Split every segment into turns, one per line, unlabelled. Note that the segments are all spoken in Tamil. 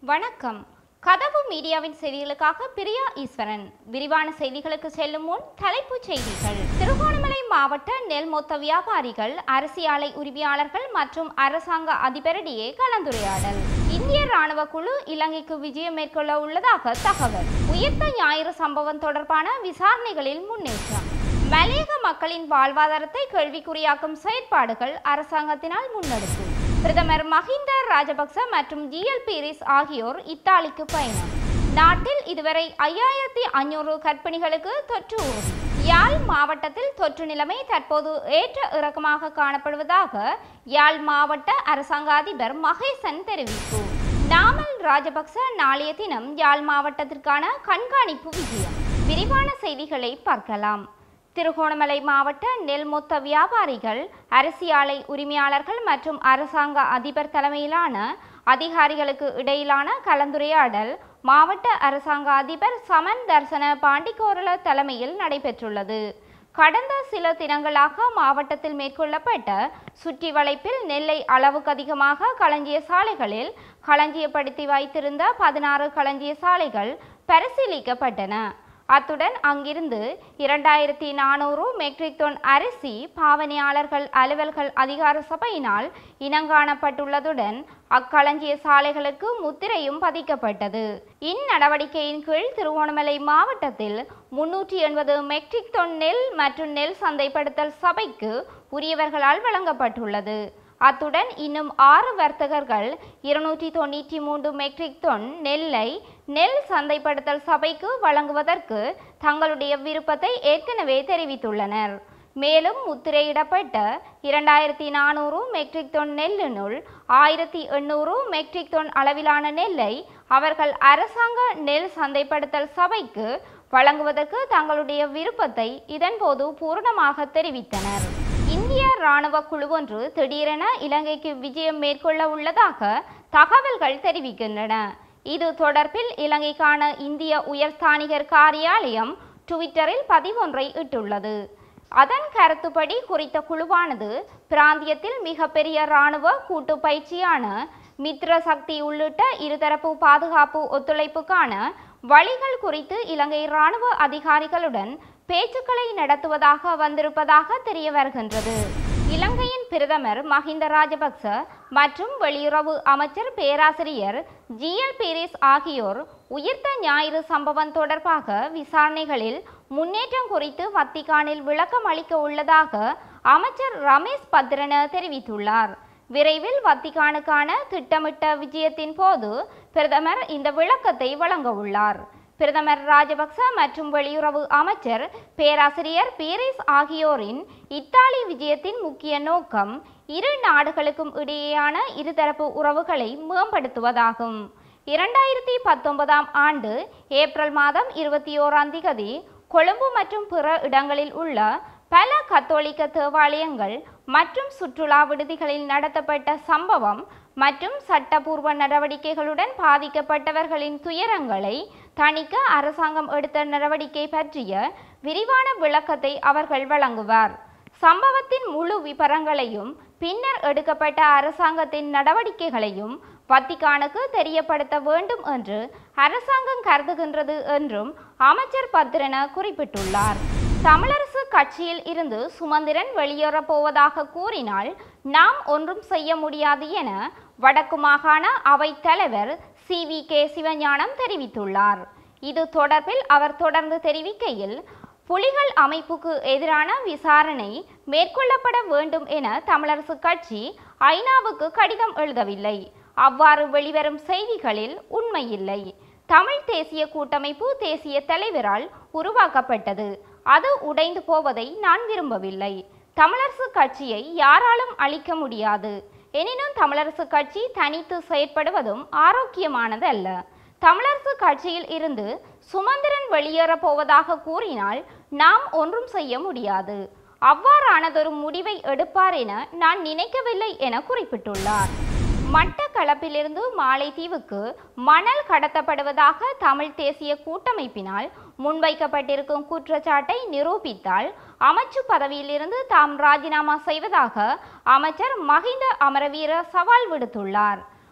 வணக்கம் கதவு மீடியாவின் செய்திகளுக்காக பிரியா ஈஸ்வரன் விரிவான செய்திகளுக்கு செல்லும் முன் தலைப்புச் செய்திகள் திருகோணமலை மாவட்ட நெல் மொத்த வியாபாரிகள் அரிசி ஆலை உரிமையாளர்கள் மற்றும் அரசாங்க அதிபரிடையே கலந்துரையாடல் இந்திய ராணுவ குழு இலங்கைக்கு விஜயம் மேற்கொள்ள உள்ளதாக தகவல் உயிர்த்த ஞாயிறு சம்பவம் தொடர்பான விசாரணைகளில் முன்னேற்றம் மலையக மக்களின் வாழ்வாதாரத்தை கேள்விக்குறியாக்கும் செயற்பாடுகள் அரசாங்கத்தினால் முன்னெடுப்பு பிரதமர் மஹிந்த ராஜபக்ச மற்றும் ஜிஎல் பீரிஸ் ஆகியோர் இத்தாலிக்கு பயணம் நாட்டில் இதுவரை ஐயாயிரத்தி ஐநூறு கர்ப்பிணிகளுக்கு தொற்று உறுதி யாழ் மாவட்டத்தில் தொற்று நிலைமை தற்போது ஏற்ற இறக்கமாக காணப்படுவதாக யாழ் மாவட்ட அரசாங்க அதிபர் மகேசன் தெரிவிப்பு நாமல் ராஜபக்ச நாளைய தினம் யாழ் மாவட்டத்திற்கான கண்காணிப்பு விஜயம் விரிவான செய்திகளை பார்க்கலாம் திருகோணமலை மாவட்ட நெல் மொத்த வியாபாரிகள் அரிசி ஆலை உரிமையாளர்கள் மற்றும் அரசாங்க அதிபர் தலைமையிலான அதிகாரிகளுக்கு இடையிலான கலந்துரையாடல் மாவட்ட அரசாங்க அதிபர் சமன் தர்சன பாண்டிகோரல தலைமையில் நடைபெற்றுள்ளது கடந்த சில தினங்களாக மாவட்டத்தில் மேற்கொள்ளப்பட்ட சுற்றி வளைப்பில் நெல்லை அளவுக்கு அதிகமாக களஞ்சிய சாலைகளில் களஞ்சியப்படுத்தி வைத்திருந்த பதினாறு களஞ்சிய சாலைகள் பரிசீலிக்கப்பட்டன அத்துடன் அங்கிருந்து இரண்டாயிரத்தி நானூறு மெட்ரிக் டன் அரிசி பாவனையாளர்கள் அலுவல்கள் அதிகார சபையினால் இனங்காணப்பட்டுள்ளதுடன் அக்களஞ்சிய சாலைகளுக்கு முத்திரையும் பதிக்கப்பட்டது இந்நடவடிக்கையின் கீழ் திருவோணமலை மாவட்டத்தில் முன்னூற்றி எண்பது மெட்ரிக் டன் நெல் மற்றும் நெல் சந்தைப்படுத்தல் சபைக்கு உரியவர்களால் வழங்கப்பட்டுள்ளது அத்துடன் இன்னும் ஆறு வர்த்தகர்கள் இருநூற்றி தொண்ணூற்றி மூன்று மெட்ரிக் டன் நெல்லை நெல் சந்தைப்படுத்தல் சபைக்கு வழங்குவதற்கு தங்களுடைய விருப்பத்தை ஏற்கனவே தெரிவித்துள்ளனர் மேலும் முத்திரையிடப்பட்ட இரண்டாயிரத்தி நானூறு மெட்ரிக் டன் நெல்லினுள் ஆயிரத்தி எண்ணூறு மெட்ரிக் டன் அளவிலான நெல்லை அவர்கள் அரசாங்க நெல் சந்தைப்படுத்தல் சபைக்கு வழங்குவதற்கு தங்களுடைய விருப்பத்தை இதன்போது பூரணமாக தெரிவித்தனர் இந்திய ராணுவ குழுவொன்று திடீரென இலங்கைக்கு விஜயம் மேற்கொள்ள உள்ளதாக தகவல்கள் தெரிவிக்கின்றன இது தொடர்பில் இலங்கைக்கான இந்திய உயர்ஸ்தானிகர் காரியாலயம் டுவிட்டரில் பதிவொன்றை இட்டுள்ளது அதன் கருத்துப்படி குறித்த குழுவானது பிராந்தியத்தில் மிகப்பெரிய இராணுவ கூட்டு பயிற்சியான மித்ர சக்தி உள்ளிட்ட இருதரப்பு பாதுகாப்பு ஒத்துழைப்புக்கான வழிகள் குறித்து இலங்கை இராணுவ அதிகாரிகளுடன் பேச்சுக்களை நடத்துவதாக வந்திருப்பதாக தெரிய வருகின்றது இலங்கையின் பிரதமர் மஹிந்த ராஜபக்ச மற்றும் வெளியுறவு அமைச்சர் பேராசிரியர் ஜிஎல் பீரிஸ் ஆகியோர் உயிர்த்த ஞாயிறு சம்பவம் தொடர்பாக விசாரணைகளில் முன்னேற்றம் குறித்து வத்திகானில் விளக்கம் அளிக்க உள்ளதாக அமைச்சர் ரமேஷ் பத்ரன தெரிவித்துள்ளார் விரைவில் வத்திகானுக்கான திட்டமிட்ட விஜயத்தின் போது பிரதமர் இந்த விளக்கத்தை வழங்க உள்ளார் பிரதமர் ராஜபக்ச மற்றும் வெளியுறவு அமைச்சர் பேராசிரியர் பீரிஸ் ஆகியோரின் இத்தாலி விஜயத்தின் முக்கிய நோக்கம் இரு நாடுகளுக்கும் இடையேயான இருதரப்பு உறவுகளை மேம்படுத்துவதாகும் இரண்டாயிரத்தி பத்தொன்பதாம் ஆண்டு ஏப்ரல் மாதம் இருபத்தி ஓராம் திகதி கொழும்பு மற்றும் பிற இடங்களில் உள்ள பல கத்தோலிக்க தேவாலயங்கள் மற்றும் சுற்றுலா விடுதிகளில் நடத்தப்பட்ட சம்பவம் மற்றும் சட்டபூர்வ நடவடிக்கைகளுடன் பாதிக்கப்பட்டவர்களின் துயரங்களை தணிக்க அரசாங்கம் எடுத்த நடவடிக்கை பற்றிய விரிவான விளக்கத்தை அவர்கள் வழங்குவார் சம்பவத்தின் முழு விபரங்களையும் பின்னர் எடுக்கப்பட்ட அரசாங்கத்தின் நடவடிக்கைகளையும் வத்திகானுக்கு தெரியப்படுத்த வேண்டும் என்று அரசாங்கம் கருதுகின்றது என்றும் அமைச்சர் பத்ரன குறிப்பிட்டுள்ளார் தமிழரசு கட்சியில் இருந்து சுமந்திரன் வெளியேறப் போவதாக கூறினால் நாம் ஒன்றும் செய்ய முடியாது என வடக்கு மாகாண அவைத் தலைவர் சி வி கே சிவஞானம் தெரிவித்துள்ளார் இது தொடர்பில் அவர் தொடர்ந்து தெரிவிக்கையில் புலிகள் அமைப்புக்கு எதிரான விசாரணை மேற்கொள்ளப்பட வேண்டும் என தமிழரசு கட்சி ஐநாவுக்கு கடிதம் எழுதவில்லை அவ்வாறு வெளிவரும் செய்திகளில் உண்மையில்லை தமிழ் தேசிய கூட்டமைப்பு தேசிய தலைவரால் உருவாக்கப்பட்டது அது உடைந்து போவதை நான் விரும்பவில்லை தமிழரசு கட்சியை யாராலும் அழிக்க முடியாது எனினும் தமிழரசு கட்சி தனித்து செயற்படுவதும் ஆரோக்கியமானது அல்ல தமிழரசு கட்சியில் இருந்து சுமந்திரன் வெளியேறப் போவதாக கூறினால் நாம் ஒன்றும் செய்ய முடியாது அவ்வாறானதொரு முடிவை எடுப்பார் என நான் நினைக்கவில்லை என குறிப்பிட்டுள்ளார் மட்டக்களப்பிலிருந்து மாலைத்தீவுக்கு மணல் கடத்தப்படுவதாக தமிழ் தேசிய கூட்டமைப்பினால் முன்வைக்கப்பட்டிருக்கும் குற்றச்சாட்டை நிரூபித்தால் அமைச்சு பதவியிலிருந்து தாம் ராஜினாமா செய்வதாக அமைச்சர் மஹிந்த அமரவீர சவால் விடுத்துள்ளார்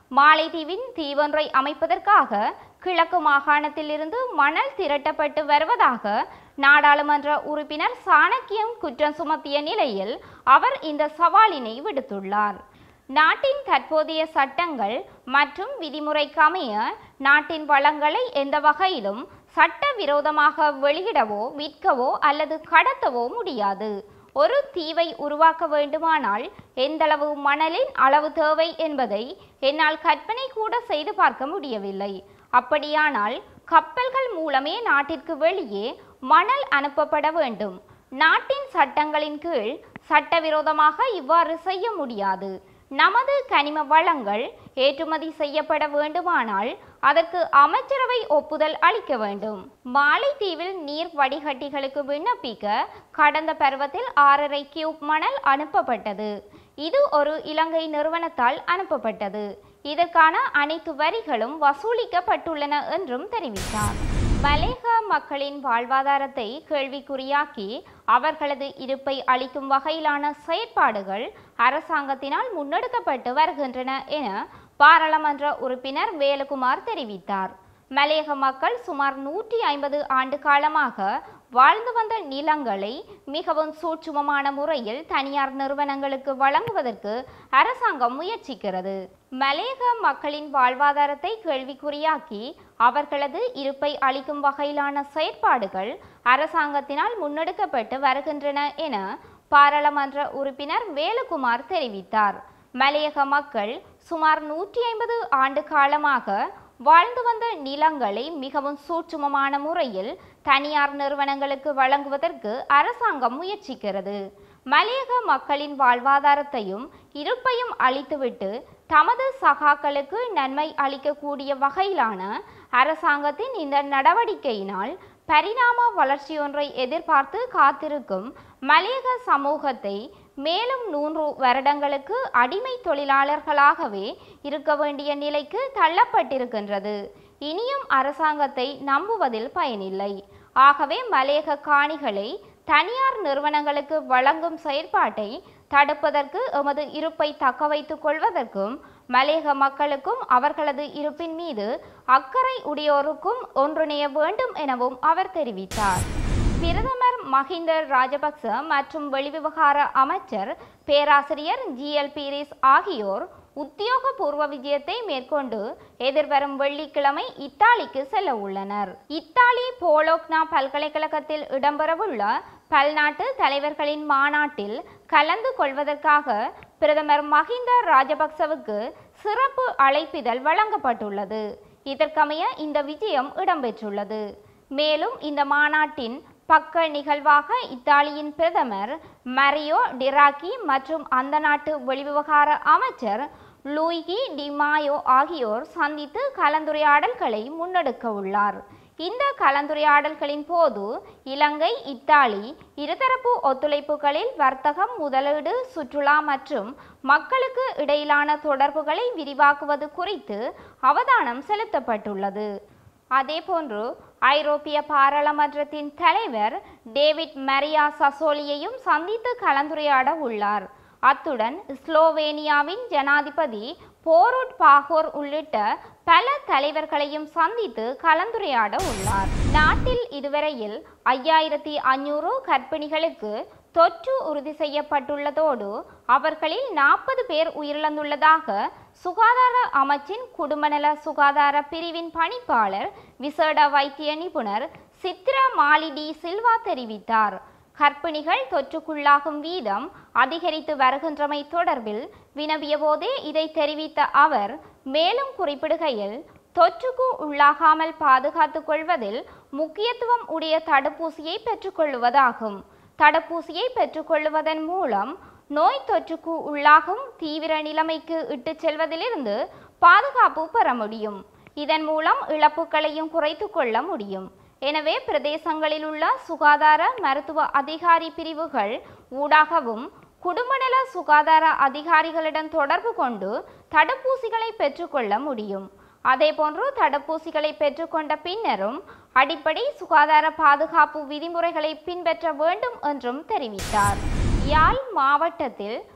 மாலைதீவின் தீவொன்றை அமைப்பதற்காக கிழக்கு மாகாணத்திலிருந்து மணல் திரட்டப்பட்டு வருவதாக நாடாளுமன்ற உறுப்பினர் சாணக்கியம் குற்றம் சுமத்திய நிலையில் அவர் இந்த சவாலினை விடுத்துள்ளார் நாட்டின் தற்போதைய சட்டங்கள் மற்றும் விதிமுறைக்கு அமைய நாட்டின் வளங்களை எந்த வகையிலும் சட்டவிரோதமாக வெளியிடவோ விற்கவோ அல்லது கடத்தவோ முடியாது ஒரு தீவை உருவாக்க வேண்டுமானால் எந்தளவு மணலின் அளவு தேவை என்பதை என்னால் கற்பனை கூட செய்து பார்க்க முடியவில்லை அப்படியானால் கப்பல்கள் மூலமே நாட்டிற்கு வெளியே மணல் அனுப்பப்பட வேண்டும் நாட்டின் சட்டங்களின் கீழ் சட்டவிரோதமாக இவ்வாறு செய்ய முடியாது நமது கனிம வளங்கள் ஏற்றுமதி செய்யப்பட வேண்டுமானால் அதற்கு அமைச்சரவை ஒப்புதல் அளிக்க வேண்டும் மாலைத்தீவில் நீர் வடிகட்டிகளுக்கு விண்ணப்பிக்க கடந்த பருவத்தில் ஆறரை கியூப் மணல் அனுப்பப்பட்டது இது ஒரு இலங்கை நிறுவனத்தால் அனுப்பப்பட்டது இதற்கான அனைத்து வரிகளும் வசூலிக்கப்பட்டுள்ளன என்றும் தெரிவித்தார் மலேக மக்களின் வாழ்வாதாரத்தை கேள்விக்குறியாக்கி அவர்களது இருப்பை அளிக்கும் வகையிலான செயற்பாடுகள் அரசாங்கத்தினால் முன்னெடுக்கப்பட்டு வருகின்றன என பாராளுமன்ற உறுப்பினர் வேலுகுமார் தெரிவித்தார் மலையக மக்கள் சுமார் நூற்றி ஐம்பது ஆண்டு காலமாக வாழ்ந்து வந்த நிலங்களை மிகவும் சூட்சுமமான முறையில் தனியார் நிறுவனங்களுக்கு வழங்குவதற்கு அரசாங்கம் முயற்சிக்கிறது மலையக மக்களின் வாழ்வாதாரத்தை கேள்விக்குறியாக்கி அவர்களது இருப்பை அளிக்கும் வகையிலான செயற்பாடுகள் அரசாங்கத்தினால் முன்னெடுக்கப்பட்டு வருகின்றன என பாராளுமன்ற உறுப்பினர் வேலுகுமார் தெரிவித்தார் மலையக மக்கள் சுமார் நூற்றி ஐம்பது ஆண்டு காலமாக வாழ்ந்து வந்த நிலங்களை மிகவும் சூட்சுமமான முறையில் தனியார் நிறுவனங்களுக்கு வழங்குவதற்கு அரசாங்கம் முயற்சிக்கிறது மலையக மக்களின் வாழ்வாதாரத்தையும் இருப்பையும் அளித்துவிட்டு தமது சகாக்களுக்கு நன்மை அளிக்கக்கூடிய வகையிலான அரசாங்கத்தின் இந்த நடவடிக்கையினால் பரிணாம வளர்ச்சியொன்றை எதிர்பார்த்து காத்திருக்கும் மலையக சமூகத்தை மேலும் நூறு வருடங்களுக்கு அடிமை தொழிலாளர்களாகவே இருக்க வேண்டிய நிலைக்கு தள்ளப்பட்டிருக்கின்றது இனியும் அரசாங்கத்தை நம்புவதில் பயனில்லை ஆகவே மலையக காணிகளை தனியார் நிறுவனங்களுக்கு வழங்கும் செயற்பாட்டை தடுப்பதற்கு எமது இருப்பை தக்க வைத்துக் கொள்வதற்கும் மலையக மக்களுக்கும் அவர்களது இருப்பின் மீது அக்கறை உடையோருக்கும் ஒன்றிணைய வேண்டும் எனவும் அவர் தெரிவித்தார் பிரதமர் மஹிந்த ராஜபக்ச மற்றும் வெளிவிவகார அமைச்சர் பேராசிரியர் ஜி எல் பீரிஸ் ஆகியோர் உத்தியோகபூர்வ விஜயத்தை மேற்கொண்டு எதிர்வரும் வெள்ளிக்கிழமை இத்தாலிக்கு செல்ல உள்ளனர் இத்தாலி போலோக்னா பல்கலைக்கழகத்தில் இடம்பெறவுள்ள பல்நாட்டு தலைவர்களின் மாநாட்டில் கலந்து கொள்வதற்காக பிரதமர் மஹிந்த ராஜபக்சவுக்கு சிறப்பு அழைப்பிதழ் வழங்கப்பட்டுள்ளது இதற்கமைய இந்த விஜயம் இடம்பெற்றுள்ளது மேலும் இந்த மாநாட்டின் பக்க நிகழ்வாக இத்தாலியின் பிரதமர் மரியோ டிராக்கி மற்றும் அந்த நாட்டு வெளிவிவகார அமைச்சர் லூயிகி டிமாயோ ஆகியோர் சந்தித்து கலந்துரையாடல்களை முன்னெடுக்க உள்ளார் இந்த கலந்துரையாடல்களின் போது இலங்கை இத்தாலி இருதரப்பு ஒத்துழைப்புகளில் வர்த்தகம் முதலீடு சுற்றுலா மற்றும் மக்களுக்கு இடையிலான தொடர்புகளை விரிவாக்குவது குறித்து அவதானம் செலுத்தப்பட்டுள்ளது அதேபோன்று ஐரோப்பிய பாராளுமன்றத்தின் தலைவர் டேவிட் மரியா சசோலியையும் சந்தித்து கலந்துரையாட உள்ளார் அத்துடன் ஸ்லோவேனியாவின் ஜனாதிபதி போருட் பாகோர் உள்ளிட்ட பல தலைவர்களையும் சந்தித்து கலந்துரையாட உள்ளார் நாட்டில் இதுவரையில் ஐயாயிரத்தி அஞ்சூறு கர்ப்பிணிகளுக்கு தொற்று உறுதி செய்யப்பட்டுள்ளதோடு அவர்களில் நாற்பது பேர் உயிரிழந்துள்ளதாக சுகாதார அமைச்சின் குடும்பநல சுகாதார பிரிவின் பணிப்பாளர் விசேட வைத்திய நிபுணர் சித்ரா மாலிடி சில்வா தெரிவித்தார் கர்ப்பிணிகள் தொற்றுக்குள்ளாகும் வீதம் அதிகரித்து வருகின்றமை தொடர்பில் வினவிய போதே இதை தெரிவித்த அவர் மேலும் குறிப்பிடுகையில் தொற்றுக்கு உள்ளாகாமல் பாதுகாத்துக் கொள்வதில் முக்கியத்துவம் உடைய தடுப்பூசியை பெற்றுக்கொள்வதாகும் தடுப்பூசியை பெற்றுக்கொள்வதன் மூலம் நோய் தொற்றுக்கு உள்ளாகும் தீவிர நிலைமைக்கு இட்டுச் செல்வதிலிருந்து பாதுகாப்பு பெற முடியும் இதன் மூலம் இழப்புகளையும் குறைத்து கொள்ள முடியும் எனவே பிரதேசங்களில் உள்ள சுகாதார மருத்துவ அதிகாரி பிரிவுகள் ஊடாகவும் குடும்பநல சுகாதார அதிகாரிகளிடம் தொடர்பு கொண்டு தடுப்பூசிகளை பெற்றுக்கொள்ள முடியும் அதேபோன்று தடுப்பூசிகளை பெற்றுக்கொண்ட பின்னரும் அடிப்படை சுகாதார பாதுகாப்பு விதிமுறைகளை பின்பற்ற வேண்டும் என்றும் தெரிவித்தார் யாழ் மாவட்டத்தில்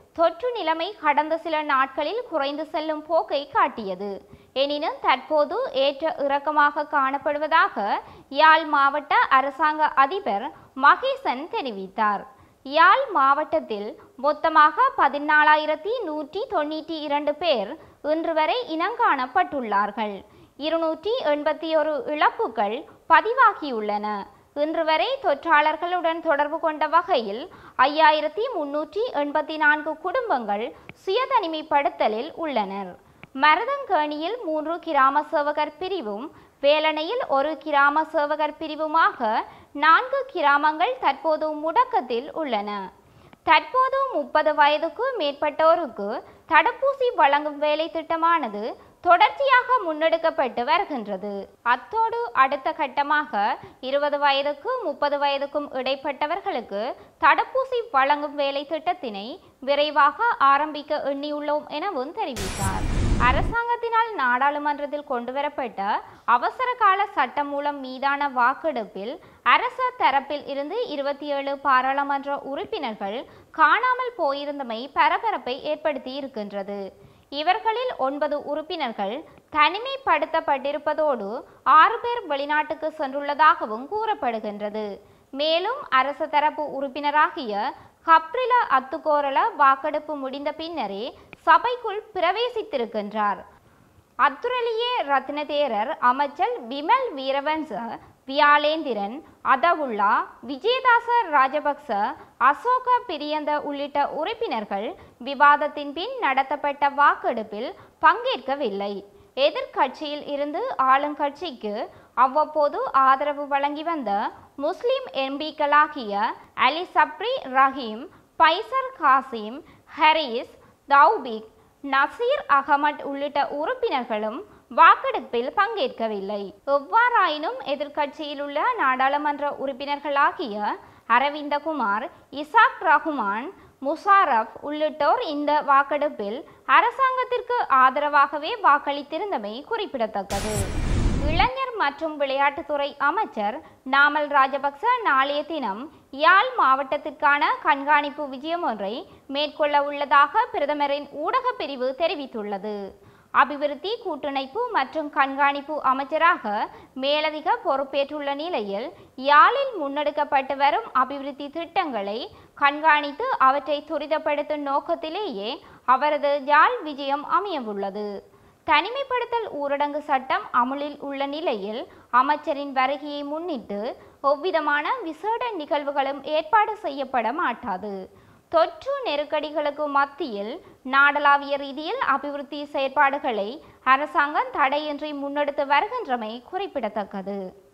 தொற்று நிலைமை கடந்த சில நாட்களில் குறைந்து செல்லும் போக்கை காட்டியது எனினும் தற்போது ஏற்ற இறக்கமாக காணப்படுவதாக யாழ் மாவட்ட அரசாங்க அதிபர் மகேசன் தெரிவித்தார் யாழ் மாவட்டத்தில் மொத்தமாக பதினாலாயிரத்தி நூற்றி தொண்ணூற்றி இரண்டு பேர் இன்று வரை இனங்காணப்பட்டுள்ளார்கள் இருநூற்றி எண்பத்தி ஒரு இழப்புகள் பதிவாகியுள்ளன இன்று வரை தொற்றாளர்களுடன் தொடர்பு கொண்ட வகையில் ஐயாயிரத்தி முன்னூற்றி எண்பத்தி நான்கு குடும்பங்கள் சுயதனிமைப்படுத்தலில் உள்ளனர் மருதங்கேணியில் மூன்று கிராம சேவகர் பிரிவும் வேலணையில் ஒரு கிராம சேவகர் பிரிவுமாக நான்கு கிராமங்கள் தற்போது முடக்கத்தில் உள்ளன தற்போது முப்பது வயதுக்கு மேற்பட்டோருக்கு தடுப்பூசி வழங்கும் வேலை திட்டமானது தொடர்ச்சியாக முன்னெடுக்கப்பட்டு வருகின்றது அத்தோடு அடுத்த கட்டமாக இருபது வயதுக்கு முப்பது வயதுக்கும் இடைப்பட்டவர்களுக்கு தடுப்பூசி வழங்கும் வேலை திட்டத்தினை விரைவாக ஆரம்பிக்க எண்ணியுள்ளோம் எனவும் தெரிவித்தார் அரசாங்கத்தினால் நாடாளுமன்றத்தில் கொண்டுவரப்பட்ட அவசர கால சட்டம் மூலம் மீதான வாக்கெடுப்பில் அரச தரப்பில் இருந்து இருபத்தி ஏழு பாராளுமன்ற உறுப்பினர்கள் காணாமல் போயிருந்தமை பரபரப்பை ஏற்படுத்தி இருக்கின்றது இவர்களில் ஒன்பது உறுப்பினர்கள் தனிமைப்படுத்தப்பட்டிருப்பதோடு ஆறு பேர் வெளிநாட்டுக்கு சென்றுள்ளதாகவும் கூறப்படுகின்றது மேலும் அரச தரப்பு உறுப்பினராகிய கப்ரில அத்துக்கோரல வாக்கெடுப்பு முடிந்த பின்னரே சபைக்குள் பிரவேசித்திருக்கின்றார் அத்துரலியே ரத்னதேரர் அமைச்சர் விமல் வீரவன்ச வியாளேந்திரன் அதவுல்லா விஜயதாச ராஜபக்ச அசோக பிரியந்த உள்ளிட்ட உறுப்பினர்கள் விவாதத்தின் பின் நடத்தப்பட்ட வாக்கெடுப்பில் பங்கேற்கவில்லை எதிர்க்கட்சியில் இருந்து ஆளுங்கட்சிக்கு அவ்வப்போது ஆதரவு வழங்கி வந்த முஸ்லிம் எம்பிக்களாகிய அலி சப்ரி ரஹீம் பைசர் காசிம் ஹரீஸ் தௌபிக் நசீர் அகமட் உள்ளிட்ட உறுப்பினர்களும் வாக்கெடுப்பில் பங்கேற்கவில்லை எவ்வாறாயினும் எதிர்க்கட்சியில் உள்ள நாடாளுமன்ற உறுப்பினர்களாகிய அரவிந்தகுமார் இசாக் ரஹ்மான் முஷாரப் உள்ளிட்டோர் இந்த வாக்கெடுப்பில் அரசாங்கத்திற்கு ஆதரவாகவே வாக்களித்திருந்தமை குறிப்பிடத்தக்கது இளைஞர் மற்றும் விளையாட்டுத்துறை அமைச்சர் நாமல் ராஜபக்ச நாளைய தினம் யாழ் மாவட்டத்திற்கான கண்காணிப்பு விஜயம் ஒன்றை மேற்கொள்ள உள்ளதாக பிரதமரின் ஊடகப் பிரிவு தெரிவித்துள்ளது அபிவிருத்தி கூட்டிணைப்பு மற்றும் கண்காணிப்பு அமைச்சராக மேலதிக பொறுப்பேற்றுள்ள நிலையில் யாழில் முன்னெடுக்கப்பட்டு வரும் அபிவிருத்தி திட்டங்களை கண்காணித்து அவற்றை துரிதப்படுத்தும் நோக்கத்திலேயே அவரது யாழ் விஜயம் அமையவுள்ளது தனிமைப்படுத்தல் ஊரடங்கு சட்டம் அமுலில் உள்ள நிலையில் அமைச்சரின் வருகையை முன்னிட்டு எவ்விதமான விசேட நிகழ்வுகளும் ஏற்பாடு செய்யப்பட மாட்டாது தொற்று நெருக்கடிகளுக்கு மத்தியில் நாடளாவிய ரீதியில் அபிவிருத்தி செயற்பாடுகளை அரசாங்கம் தடையின்றி முன்னெடுத்து வருகின்றமை குறிப்பிடத்தக்கது